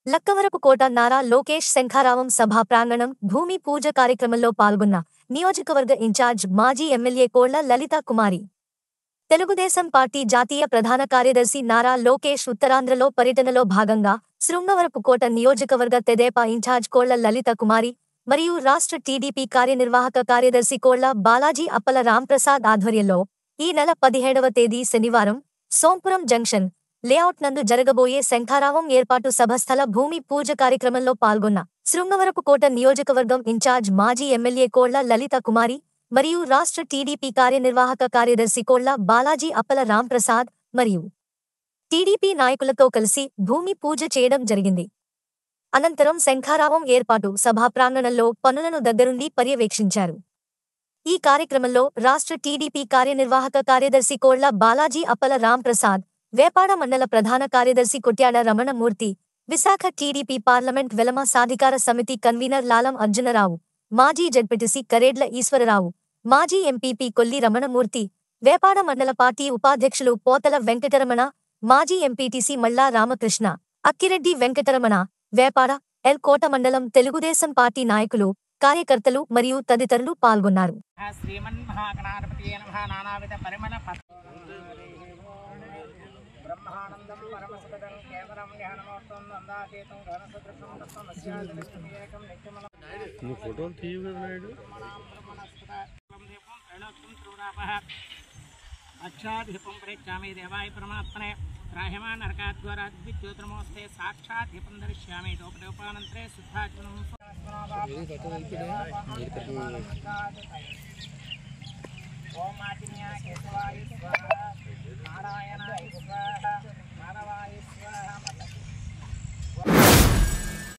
లక్కవరపు కోట నారా లోకేష్ శంఖారావం సభా ప్రాంగణం భూమి పూజ కార్యక్రమంలో పాల్గొన్న నియోజకవర్గ ఇన్ఛార్జ్ మాజీ ఎమ్మెల్యే కోళ్ల లలితా కుమారి తెలుగుదేశం పార్టీ జాతీయ ప్రధాన కార్యదర్శి నారా లోకేష్ ఉత్తరాంధ్రలో పర్యటనలో భాగంగా శృంగవరపు కోట నియోజకవర్గ తెదేపా ఇన్ఛార్జ్ కోళ్ల లలిత కుమారి మరియు రాష్ట్ర టీడీపీ కార్యనిర్వాహక కార్యదర్శి కోళ్ల బాలాజీ అప్పల రాంప్రసాద్ ఆధ్వర్యంలో ఈ నెల పదిహేడవ తేదీ శనివారం సోంపురం జంక్షన్ లేఅవుట్ నందు జరగబోయే శంఖారావం ఏర్పాటు సభస్థల భూమి పూజ కార్యక్రమంలో పాల్గొన్న శృంగవరపు కోట నియోజకవర్గం ఇన్ఛార్జ్ మాజీ ఎమ్మెల్యే కోళ్ల లలిత కుమారి మరియు రాష్ట్ర టీడీపీ కార్యనిర్వాహక కార్యదర్శి కోళ్ల బాలాజీ అప్పల రాంప్రసాద్ మరియు టీడీపీ నాయకులతో కలిసి భూమి పూజ చేయడం జరిగింది అనంతరం శంఖారావం ఏర్పాటు సభా ప్రాంగణంలో పనులను దగ్గరుండి పర్యవేక్షించారు ఈ కార్యక్రమంలో రాష్ట్ర టీడీపీ కార్యనిర్వాహక కార్యదర్శి కోళ్ల బాలాజీ అప్పల రాంప్రసాద్ వేపాడ మండల ప్రధాన కార్యదర్శి కొట్యాడ రమణమూర్తి విశాఖ టీడీపీ పార్లమెంట్ వెలమ సాధికార సమితి కన్వీనర్ లాలం అర్జునరావు మాజీ జడ్పటిసి కరేడ్ల ఈశ్వరరావు మాజీ ఎంపీపీ కొల్లి రమణమూర్తి వేపాడ మండల పార్టీ ఉపాధ్యక్షులు పోతల వెంకటరమణ మాజీ ఎంపీటీసీ మల్లా రామకృష్ణ అక్కిరెడ్డి వెంకటరమణ వేపాడ ఎల్ కోట మండలం తెలుగుదేశం పార్టీ నాయకులు కార్యకర్తలు మరియు తదితరులు పాల్గొన్నారు శ్రీమన్మహాగణాధిపతి నమ నానావిధ పరిమళ బ్రహ్మానందం పరమసుఖదం కేవలం జ్ఞానమూర్తం నందాతీతం ఘనసదృశం తత్వమస్యాదిలక్ష్మీయేకం నిత్యమనం నువ్వు ఫోటోలు తీయవు కదా నాయుడు అక్షాధిపం ప్రయచ్చామి దేవాయ పరమాత్మనే రాహ్యమాన్ నరకాద్వారా ద్విజ్యోతిర్మోస్తే సాక్షాత్ దీపం దర్శ్యామి డోపడోపానంతరే శుద్ధాచనం ఓం ఆదిన్యా కేశవాయ స్వాహ నారాయణాయ స్వాహ